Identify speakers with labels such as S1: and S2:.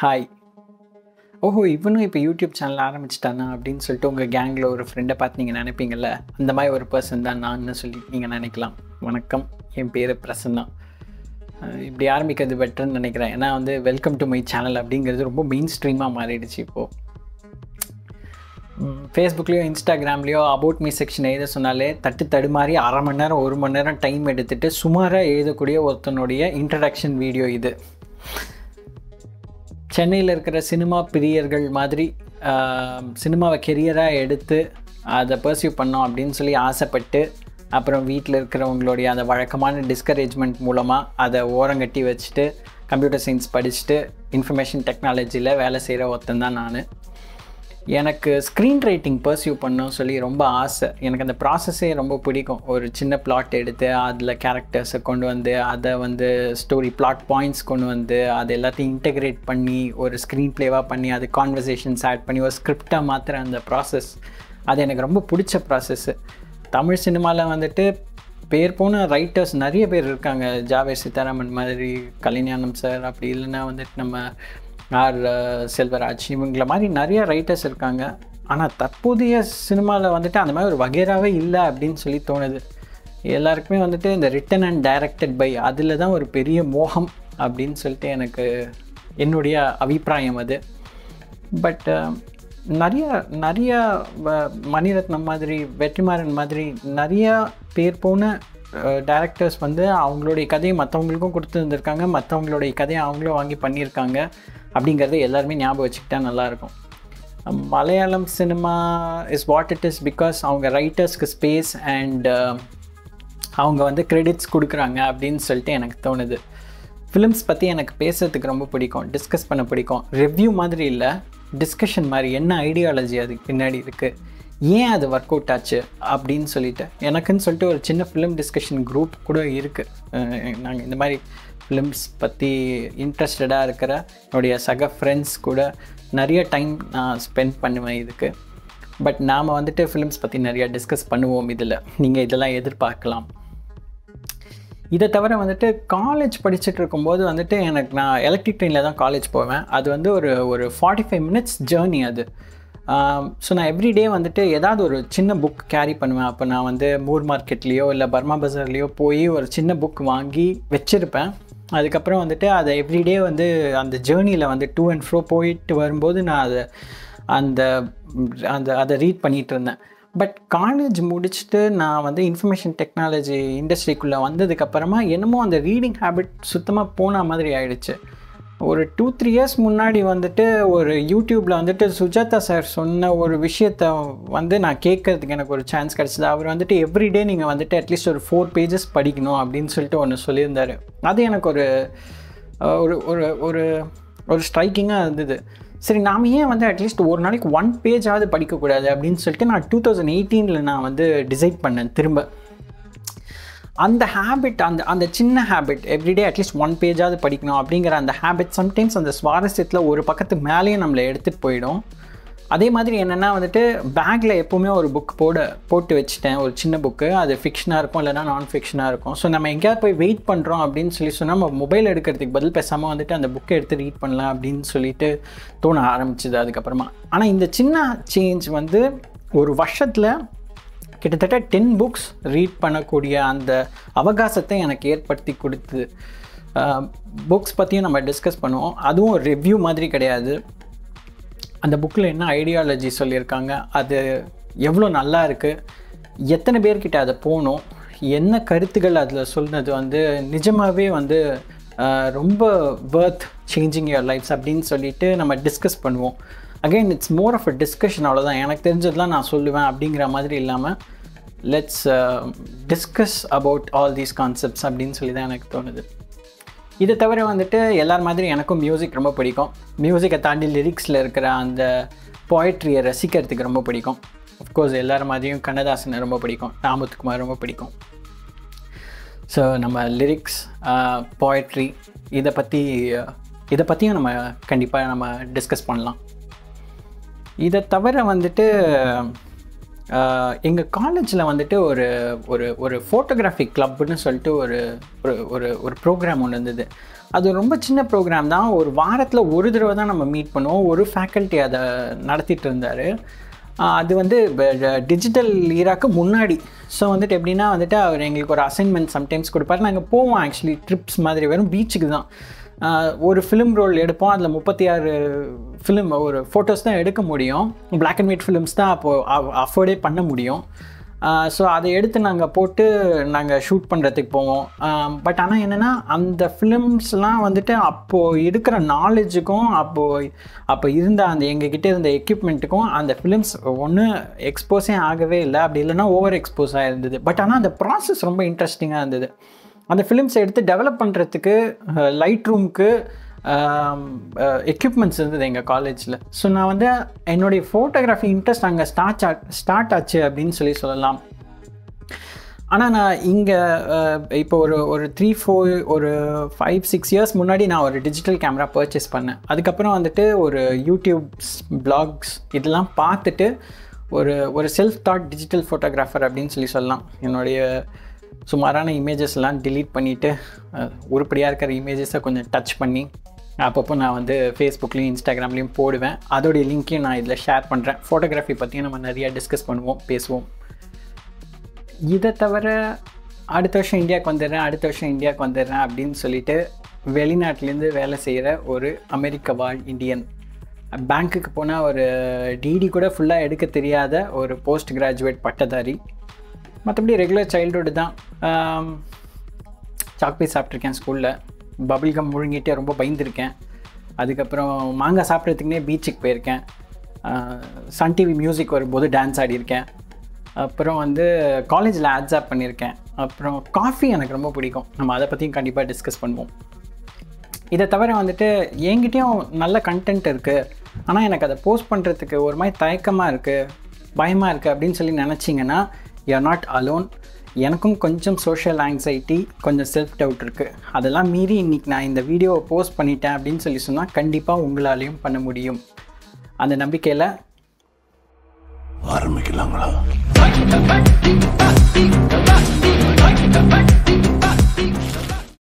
S1: hi ஓஹோ இவனும் இப்போ யூடியூப் சேனல் ஆரம்பிச்சிட்டானா அப்படின்னு சொல்லிட்டு உங்கள் கேங்கில் ஒரு ஃப்ரெண்டை பார்த்து நீங்கள் நினைப்பீங்கல்ல அந்த மாதிரி ஒரு பர்சன் தான் நான் சொல்லி நீங்கள் நினைக்கலாம் வணக்கம் என் பேர் பிரசன்னா அஹ் இப்படி ஆரம்பிக்கிறது பெட்டர்னு நினைக்கிறேன் ஏன்னா வந்து வெல்கம் டு மை சேனல் அப்படிங்கிறது ரொம்ப மெயின் ஸ்ட்ரீமாக மாறிடுச்சு இப்போது ஃபேஸ்புக்லேயோ இன்ஸ்டாகிராம்லேயோ அபவுட் மீ செக்ஷன் எழுத சொன்னாலே தட்டு தடுமாறி அரை மணி நேரம் ஒரு மணி நேரம் டைம் எடுத்துகிட்டு சுமாராக எழுதக்கூடிய ஒருத்தனுடைய இன்ட்ரடக்ஷன் வீடியோ இது சென்னையில் இருக்கிற சினிமா பிரியர்கள் மாதிரி ஆஹ், சினிமாவை கெரியராக எடுத்து அதை பர்சியூ பண்ணோம் அப்படின்னு சொல்லி ஆசைப்பட்டு அப்புறம் வீட்டில் இருக்கிறவங்களுடைய அந்த வழக்கமான டிஸ்கரேஜ்மெண்ட் மூலமாக அதை ஓரங்கட்டி வச்சுட்டு கம்ப்யூட்டர் சயின்ஸ் படிச்சுட்டு இன்ஃபர்மேஷன் டெக்னாலஜியில் வேலை செய்கிற ஒருத்தன் தான் நான் எனக்கு ஸ்க்ரீன் ரைட்டிங் பர்சியூ பண்ணணும் சொல்லி ரொம்ப ஆசை எனக்கு அந்த ப்ராசஸே ரொம்ப பிடிக்கும் ஒரு சின்ன பிளாட் எடுத்து அதில் கேரக்டர்ஸை கொண்டு வந்து அதை வந்து ஸ்டோரி பிளாட் பாயிண்ட்ஸ் கொண்டு வந்து அது எல்லாத்தையும் இன்டெகிரேட் பண்ணி ஒரு ஸ்க்ரீன் ப்ளேவாக பண்ணி அது கான்வர்சேஷன்ஸ் ஆட் பண்ணி ஒரு ஸ்கிரிப்டாக மாற்றுற அந்த ப்ராசஸ் அது எனக்கு ரொம்ப பிடிச்ச ப்ராசஸ்ஸு தமிழ் சினிமாவில் வந்துட்டு பேர் போன ரைட்டர்ஸ் நிறைய பேர் இருக்காங்க ஜாவேர் சீதாராமன் மாதிரி கலைஞானம் சார் அப்படி இல்லைன்னா வந்துட்டு நம்ம ஆர் அஹ், செல்வராஜ் இவங்கள மாதிரி நிறைய ரைட்டர்ஸ் இருக்காங்க ஆனால் தற்போதைய சினிமாவில் வந்துட்டு அந்த மாதிரி ஒரு வகைராகவே இல்லை அப்படின்னு சொல்லி தோணுது எல்லாருக்குமே வந்துட்டு இந்த ரிட்டன் அண்ட் டைரக்டட் பை அதில் தான் ஒரு பெரிய மோகம் அப்படின்னு சொல்லிட்டு எனக்கு என்னுடைய அபிப்பிராயம் அது பட் நிறைய நிறைய வ- மணிரத்னம் மாதிரி வெற்றிமாறன் மாதிரி நிறையா பேர் போன டேரக்டர்ஸ் வந்து அவங்களுடைய கதையை மற்றவங்களுக்கும் கொடுத்துருந்துருக்காங்க மற்றவங்களுடைய கதையை அவங்களும் வாங்கி பண்ணியிருக்காங்க அப்படிங்கிறத எல்லாருமே ஞாபகம் வச்சுக்கிட்டா நல்லாயிருக்கும் Malayalam cinema is what it is because அவங்க ரைட்டர்ஸ்க்கு ஸ்பேஸ் அண்ட் அவங்க வந்து கிரெடிட்ஸ் கொடுக்குறாங்க அப்படின்னு சொல்லிட்டு எனக்கு தோணுது ஃபிலிம்ஸ் பற்றி எனக்கு பேசுறதுக்கு ரொம்ப பிடிக்கும் டிஸ்கஸ் பண்ண பிடிக்கும் ரிவ்யூ மாதிரி இல்லை டிஸ்கஷன் மாதிரி என்ன ஐடியாலஜி அதுக்கு பின்னாடி இருக்குது ஏன் அது ஒர்க் அவுட் ஆச்சு அப்படின்னு சொல்லிட்டு எனக்குன்னு சொல்லிட்டு ஒரு சின்ன ஃபிலிம் டிஸ்கஷன் குரூப் கூட இருக்குது நாங்கள் இந்த மாதிரி ஃபிலிம்ஸ் பற்றி இன்ட்ரெஸ்டடாக இருக்கிற என்னுடைய சக ஃப்ரெண்ட்ஸ் கூட நிறைய டைம் நான் ஸ்பெண்ட் பண்ணுவேன் இதுக்கு பட் நாம் வந்துட்டு ஃபிலிம்ஸ் பற்றி நிறையா டிஸ்கஸ் பண்ணுவோம் இதில் நீங்கள் இதெல்லாம் எதிர்பார்க்கலாம் இதை தவிர வந்துட்டு காலேஜ் படிச்சுட்டு இருக்கும்போது வந்துட்டு எனக்கு நான் எலக்ட்ரிக் ட்ரெயினில் தான் காலேஜ் போவேன் அது வந்து ஒரு ஒரு ஃபார்ட்டி ஃபைவ் மினிட்ஸ் ஜேர்னி அது ஸோ நான் எவ்ரிடே வந்துட்டு ஏதாவது ஒரு சின்ன புக் கேரி பண்ணுவேன் அப்போ நான் வந்து மூர் மார்க்கெட்லேயோ இல்லை பர்மா பஜார்லேயோ போய் ஒரு சின்ன புக் வாங்கி வச்சுருப்பேன் அதுக்கப்புறம் வந்துட்டு அதை எவ்ரிடே வந்து அந்த ஜேர்னியில் வந்து டூ அண்ட் ஃப்ரோ போயிட்டு வரும்போது நான் அதை அந்த அந்த அதை ரீட் பண்ணிகிட்டு இருந்தேன் பட் காலேஜ் முடிச்சுட்டு நான் வந்து இன்ஃபர்மேஷன் டெக்னாலஜி இண்டஸ்ட்ரிக்குள்ளே வந்ததுக்கப்புறமா என்னமோ அந்த ரீடிங் ஹேபிட் சுத்தமாக போன மாதிரி ஆயிடுச்சு ஒரு டூ த்ரீ இயர்ஸ் முன்னாடி வந்துட்டு ஒரு யூடியூப்பில் வந்துட்டு சுஜாதா சார் சொன்ன ஒரு விஷயத்த வந்து நான் கேட்கறதுக்கு எனக்கு ஒரு சான்ஸ் கிடச்சிது அவர் வந்துட்டு எவ்ரிடே நீங்கள் வந்துட்டு அட்லீஸ்ட் ஒரு ஃபோர் பேஜஸ் படிக்கணும் அப்படின்னு சொல்லிட்டு ஒன்று சொல்லியிருந்தார் அது எனக்கு ஒரு அஹ், ஒரு ஒரு ஒரு ஒரு ஸ்ட்ரைக்கிங்காக இருந்தது சரி நாம ஏன் வந்து அட்லீஸ்ட் ஒரு நாளைக்கு ஒன் பேஜாவது படிக்கக்கூடாது அப்படின்னு சொல்லிட்டு நான் டூ தௌசண்ட் எயிட்டீனில் நான் வந்து டிசைட் பண்ணேன் திரும்ப அந்த ஹேபிட் அந்த அந்த சின்ன ஹேபிட் எவ்ரிடே அட்லீஸ்ட் ஒன் பேஜாவது படிக்கணும் அப்படிங்கிற அந்த ஹேபிட் சம்டைம்ஸ் அந்த சுவாரஸ்யத்தில் ஒரு பக்கத்து மேலேயும் நம்மளை எடுத்துகிட்டு போயிடும் அதே மாதிரி என்னென்னா வந்துட்டு பேக்கில் எப்போவுமே ஒரு புக் போட போட்டு வச்சுட்டேன் ஒரு சின்ன புக்கு அது ஃபிக்ஷனாக இருக்கும் இல்லைனா நான் ஃபிக்ஷனாக இருக்கும் ஸோ நம்ம எங்கேயாவது போய் வெயிட் பண்ணுறோம் அப்படின்னு சொல்லி சொன்னால் நம்ம மொபைல் எடுக்கிறதுக்கு பதில் பேசாமல் வந்துட்டு அந்த புக்கை எடுத்து ரீட் பண்ணலாம் அப்படின்னு சொல்லிட்டு தோண ஆரம்பிச்சுது அதுக்கப்புறமா ஆனால் இந்த சின்ன சேஞ்ச் வந்து ஒரு வருஷத்தில் கிட்டத்தட்ட டென் புக்ஸ் ரீட் பண்ணக்கூடிய அந்த அவகாசத்தை எனக்கு ஏற்படுத்தி கொடுத்தது புக்ஸ் பற்றியும் நம்ம டிஸ்கஸ் பண்ணுவோம் அதுவும் ரிவ்யூ மாதிரி கிடையாது அந்த புக்கில் என்ன ஐடியாலஜி சொல்லியிருக்காங்க அது எவ்வளோ நல்லா இருக்குது எத்தனை பேர்கிட்ட அதை போகணும் என்ன கருத்துக்கள் அதில் சொன்னது வந்து நிஜமாகவே வந்து ஆஹ், ரொம்ப வேர்த் சேஞ்சிங் யுவர் லைஃப்ஸ் அப்படின்னு சொல்லிட்டு நம்ம டிஸ்கஸ் பண்ணுவோம் again it's more of a discussion அவ்வளோதான் எனக்கு தெரிஞ்சதெல்லாம் நான் சொல்லுவேன் அப்படிங்கிற மாதிரி இல்லாமல் let's discuss about all these concepts அப்படின்னு சொல்லி தான் எனக்கு தோணுது இதை தவிர வந்துட்டு எல்லார் மாதிரி எனக்கும் மியூசிக் ரொம்ப பிடிக்கும் மியூசிக்கை தாண்டி லிரிக்ஸில் இருக்கிற அந்த போய்ட்ரியை ரசிக்கிறதுக்கு ரொம்ப பிடிக்கும் அஃப்கோர்ஸ் எல்லார் மாதிரியும் கண்ணதாசனை ரொம்ப பிடிக்கும் ராமத்துக்குமார் ரொம்ப பிடிக்கும் ஸோ நம்ம லிரிக்ஸ் போய்ட்ரி இதை பற்றி இதை பற்றியும் நம்ம கண்டிப்பாக நம்ம டிஸ்கஸ் பண்ணலாம் இதை தவிர வந்துட்டு எங்கள் காலேஜில் வந்துட்டு ஒரு ஒரு ஒரு ஃபோட்டோகிராஃபி கிளப்னு சொல்லிட்டு ஒரு ஒரு ஒரு ஒரு ப்ரோக்ராம் ஒன்று இருந்தது அது ரொம்ப சின்ன ப்ரோக்ராம் தான் ஒரு வாரத்தில் ஒரு தடவை தான் நம்ம மீட் பண்ணுவோம் ஒரு ஃபேக்கல்ட்டி அதை நடத்திட்டு இருந்தார் அது வந்து டிஜிட்டல் ஈராக்கு முன்னாடி ஸோ வந்துட்டு எப்படின்னா வந்துட்டு அவர் எங்களுக்கு ஒரு அசைன்மெண்ட் சம்டைம்ஸ் கொடுப்பாரு நாங்கள் போவோம் ஆக்சுவலி ட்ரிப்ஸ் மாதிரி வெறும் பீச்சுக்கு தான் ஆஹ் ஒரு ஃபிலிம் ரோல் எடுப்போம் அதில் முப்பத்தி ஆறு ஃபிலிம் ஒரு ஃபோட்டோஸ் தான் எடுக்க முடியும் Black அண்ட் ஒயிட் ஃபிலிம்ஸ் தான் அப்போது அஃபோர்டே பண்ண முடியும் ஸோ அதை எடுத்து நாங்கள் போட்டு நாங்கள் ஷூட் பண்ணுறதுக்கு போவோம் பட் ஆனால் என்னென்னா அந்த ஃபிலிம்ஸ்லாம் வந்துட்டு அப்போது இருக்கிற நாலேஜுக்கும் அப்போது அப்போ இருந்த அந்த எங்ககிட்ட இருந்த எக்யூப்மெண்ட்டுக்கும் அந்த ஃபிலிம்ஸ் ஒன்று எக்ஸ்போஸே ஆகவே இல்லை அப்படி இல்லைன்னா ஓவர் எக்ஸ்போஸாக இருந்தது பட் ஆனால் அந்த ப்ராசஸ் ரொம்ப இன்ட்ரெஸ்டிங்காக இருந்தது அந்த ஃபிலிம்ஸை எடுத்து டெவலப் பண்ணுறதுக்கு லைட் ரூமுக்கு எக்யூப்மெண்ட்ஸ் இருந்தது எங்கள் காலேஜில் ஸோ நான் வந்து என்னுடைய ஃபோட்டோகிராஃபி இன்ட்ரெஸ்ட் அங்கே ஸ்டார்ட் ஸ்டார்ட் ஆச்சு அப்படின்னு சொல்லி சொல்லலாம் ஆனால் நான் இங்கே இப்போ ஒரு ஒரு த்ரீ ஃபோர் ஒரு ஃபைவ் சிக்ஸ் இயர்ஸ் முன்னாடி நான் ஒரு டிஜிட்டல் கேமரா பர்ச்சேஸ் பண்ணேன் அதுக்கப்புறம் வந்துட்டு ஒரு யூடியூப்ஸ் பிளாக்ஸ் இதெல்லாம் பார்த்துட்டு ஒரு ஒரு செல்ஃப் தாட் டிஜிட்டல் ஃபோட்டோகிராஃபர் அப்படின்னு சொல்லி சொல்லலாம் என்னுடைய சுமாரான இமேஜஸ்லாம் delete பண்ணிவிட்டு உருப்படியாக இருக்கிற இமேஜஸை கொஞ்சம் டச் பண்ணி அப்பப்போ நான் வந்து ஃபேஸ்புக்லேயும் இன்ஸ்டாகிராம்லேயும் போடுவேன் அதோடைய லிங்க்கையும் நான் இதில் ஷேர் பண்ணுறேன் ஃபோட்டோகிராஃபி பற்றியும் நம்ம நிறையா டிஸ்கஸ் பண்ணுவோம் பேசுவோம் இதை தவிர அடுத்த வருஷம் இந்தியாவுக்கு வந்துடுறேன் அடுத்த வருஷம் இந்தியாவுக்கு வந்துடுறேன் அப்படின்னு சொல்லிட்டு வெளிநாட்டிலேருந்து வேலை செய்கிற ஒரு அமெரிக்க வாழ் இந்தியன் பேங்க்குக்கு போனால் ஒரு டிடி கூட ஃபுல்லாக எடுக்க தெரியாத ஒரு போஸ்ட் கிராஜுவேட் பட்டதாரி மற்றபடி ரெகுலர் சைல்டுஹுட் தான் சாக்லேட் சாப்பிட்ருக்கேன் ஸ்கூலில் பபிள் கம் முழுங்கிட்டு ரொம்ப பயந்துருக்கேன் அதுக்கப்புறம் மாங்காய் சாப்பிட்றதுக்குனே பீச்சுக்கு போயிருக்கேன் சன் டிவி மியூசிக் வரும்போது டான்ஸ் ஆடியிருக்கேன் அப்புறம் வந்து காலேஜில் ஆட்ஸ் ஆப் பண்ணியிருக்கேன் அப்புறம் காஃபி எனக்கு ரொம்ப பிடிக்கும் நம்ம அதை பற்றியும் கண்டிப்பாக டிஸ்கஸ் பண்ணுவோம் இதை தவிர வந்துட்டு என்கிட்டயும் நல்ல கண்டென்ட் இருக்குது ஆனால் எனக்கு அதை போஸ்ட் பண்ணுறதுக்கு ஒரு மாதிரி தயக்கமாக இருக்குது பயமாக இருக்குது அப்படின்னு சொல்லி நினச்சிங்கன்னா யூஆர் நாட் அலோன் எனக்கும் கொஞ்சம் சோஷியல் ஆங்ஸைட்டி கொஞ்சம் செல்ஃப் டவுட் இருக்குது அதெல்லாம் மீறி இன்றைக்கி நான் இந்த வீடியோவை போஸ்ட் பண்ணிட்டேன் அப்படின்னு சொல்லி சொன்னால் கண்டிப்பாக உங்களாலையும் பண்ண முடியும் அந்த நம்பிக்கையில்
S2: ஆரம்பிக்கலாங்களா